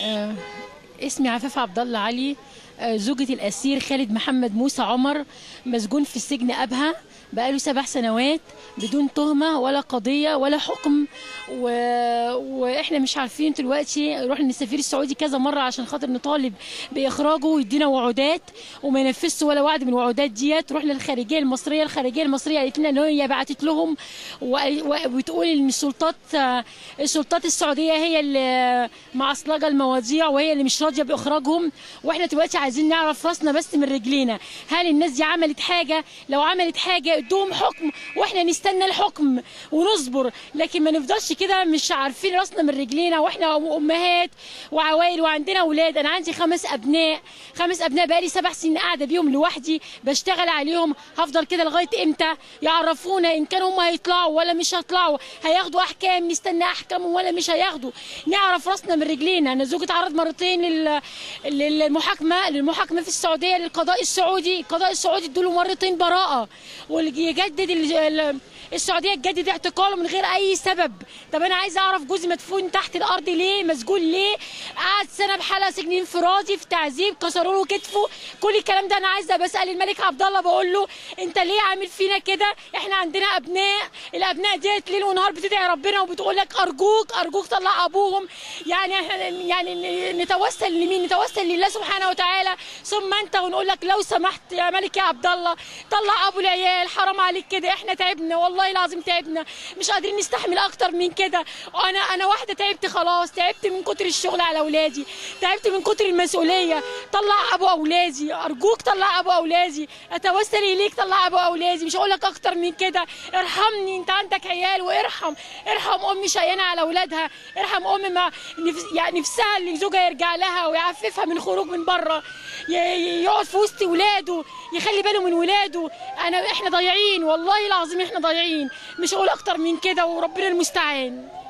آه، اسمي عفاف عبد الله علي آه، زوجة الأسير خالد محمد موسى عمر مسجون في السجن أبها بقاله سبع سنوات بدون تهمة ولا قضية ولا حكم و... وإحنا مش عارفين دلوقتي رحنا للسفير السعودي كذا مرة عشان خاطر نطالب بإخراجه ويدينا وعودات وما ينفذش ولا وعد من الوعودات ديت رحنا للخارجية المصرية الخارجية المصرية قالت لنا إن هي بعتت لهم و... و... وبتقول إن السلطات آه، السلطات السعودية هي اللي معصلجة المواضيع وهي اللي مش راضية بإخراجهم وإحنا دلوقتي عايزين نعرف راسنا بس من رجلينا هل الناس دي عملت حاجة لو عملت حاجة ادوهم حكم واحنا نستنى الحكم ونصبر لكن ما نفضلش كده مش عارفين راسنا من رجلينا واحنا امهات وعوائل وعندنا اولاد انا عندي خمس ابناء خمس ابناء بقالي سبع سنين قاعده بيهم لوحدي بشتغل عليهم هفضل كده لغايه امتى يعرفونا ان كانوا هم هيطلعوا ولا مش هيطلعوا هياخدوا احكام نستنى احكامهم ولا مش هياخدوا نعرف راسنا من رجلينا انا زوجي اتعرض مرتين لل... للمحاكمه للمحاكمه في السعوديه للقضاء السعودي القضاء السعودي ادوله مرتين براءه واللي يجدد ال- ال- السعوديه تجدد اعتقاله من غير اي سبب طب انا عايزه اعرف جوزي مدفون تحت الارض ليه مسجون ليه قعد سنه بحاله سجن انفرادي في تعذيب كسروا له كتفه كل الكلام ده انا عايزه بسال الملك عبد الله بقول له انت ليه عامل فينا كده احنا عندنا ابناء الابناء ديت ليل ونهار بتدعي ربنا وبتقول لك ارجوك ارجوك طلع ابوهم يعني احنا يعني ن- نتوسل لمين نتوسل لله سبحانه وتعالى ثم انت ونقول لك لو سمحت يا ملك يا عبد الله طلع ابو العيال حرام عليك كده احنا تعبنا والله العظيم تعبنا مش قادرين نستحمل اكتر من كده انا انا واحده تعبت خلاص تعبت من كتر الشغل على اولادي تعبت من كتر المسؤوليه طلع ابو اولادي ارجوك طلع ابو اولادي اتوسل اليك طلع ابو اولادي مش هقول لك اكتر من كده ارحمني انت عندك عيال وارحم ارحم ام شقيانه على اولادها ارحم ام ما نفس يعني نفسها اللي زوجها يرجع لها ويعففها من خروج من بره ي- ي- يقعد في وسط ولاده يخلي باله من ولاده انا احنا ضايعين والله العظيم احنا ضايعين مش هقول اكتر من كده وربنا المستعان